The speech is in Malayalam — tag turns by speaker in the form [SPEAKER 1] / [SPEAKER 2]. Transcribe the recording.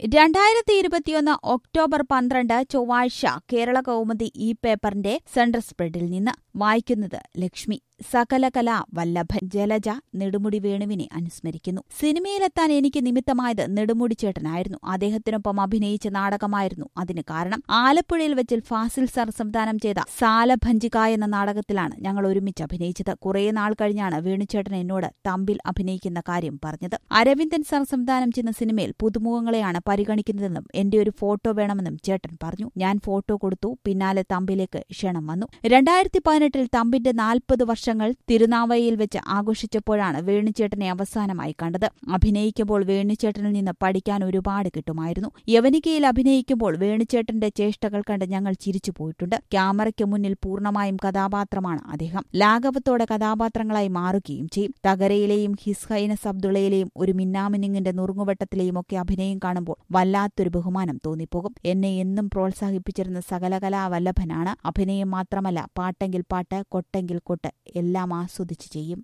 [SPEAKER 1] രണ്ടായിരത്തി ഇരുപത്തിയൊന്ന് ഒക്ടോബർ പന്ത്രണ്ട് ചൊവ്വാഴ്ച കേരള കൗമുദി ഈ പേപ്പറിന്റെ സെൻട്രൽ സ്പ്രെഡിൽ നിന്ന് വായിക്കുന്നത് ലക്ഷ്മി സകലകലാ വല്ലഭൻ ജലജ നെടുമുടി വേണുവിനെ അനുസ്മരിക്കുന്നു സിനിമയിലെത്താൻ എനിക്ക് നിമിത്തമായത് നെടുമുടി ചേട്ടനായിരുന്നു അദ്ദേഹത്തിനൊപ്പം അഭിനയിച്ച നാടകമായിരുന്നു അതിന് കാരണം ആലപ്പുഴയിൽ വെച്ചിൽ ഫാസിൽ സർ സംവിധാനം ചെയ്ത സാലഭഞ്ചിക എന്ന നാടകത്തിലാണ് ഞങ്ങൾ ഒരുമിച്ച് അഭിനയിച്ചത് കുറേ നാൾ കഴിഞ്ഞാണ് വേണുചേട്ടൻ എന്നോട് തമ്പിൽ അഭിനയിക്കുന്ന കാര്യം പറഞ്ഞത് അരവിന്ദൻ സർ സംവിധാനം ചെയ്യുന്ന സിനിമയിൽ പുതുമുഖങ്ങളെയാണ് പരിഗണിക്കുന്നതെന്നും എന്റെ ഒരു ഫോട്ടോ വേണമെന്നും ചേട്ടൻ പറഞ്ഞു ഞാൻ ഫോട്ടോ കൊടുത്തു പിന്നാലെ തമ്പിലേക്ക് ക്ഷണം വന്നു രണ്ടായിരത്തി പതിനെട്ടിൽ തമ്പിന്റെ നാൽപ്പത് വർഷങ്ങൾ തിരുനാവയിൽ വെച്ച് ആഘോഷിച്ചപ്പോഴാണ് വേണുചേട്ടനെ അവസാനമായി കണ്ടത് അഭിനയിക്കുമ്പോൾ വേണുചേട്ടനിൽ നിന്ന് പഠിക്കാൻ ഒരുപാട് കിട്ടുമായിരുന്നു യവനികയിൽ അഭിനയിക്കുമ്പോൾ വേണുചേട്ടന്റെ ചേഷ്ടകൾ കണ്ട് ഞങ്ങൾ ചിരിച്ചു പോയിട്ടുണ്ട് ക്യാമറയ്ക്ക് മുന്നിൽ പൂർണ്ണമായും കഥാപാത്രമാണ് അദ്ദേഹം ലാഘവത്തോടെ കഥാപാത്രങ്ങളായി മാറുകയും ചെയ്യും തകരയിലെയും ഹിസ്ഹൈനസ് അബ്ദുള്ളയിലെയും ഒരു മിന്നാമിനിങ്ങിന്റെ നുറുങ്ങുവട്ടത്തിലെയും ഒക്കെ അഭിനയം കാണുമ്പോൾ വല്ലാത്തൊരു ബഹുമാനം തോന്നിപ്പോകും എന്നെ എന്നും പ്രോത്സാഹിപ്പിച്ചിരുന്ന സകലകലാ വല്ലഭനാണ് അഭിനയം മാത്രമല്ല പാട്ടെങ്കിൽ പാട്ട് കൊട്ടെങ്കിൽ കൊട്ട് എല്ലാം ആസ്വദിച്ച് ചെയ്യും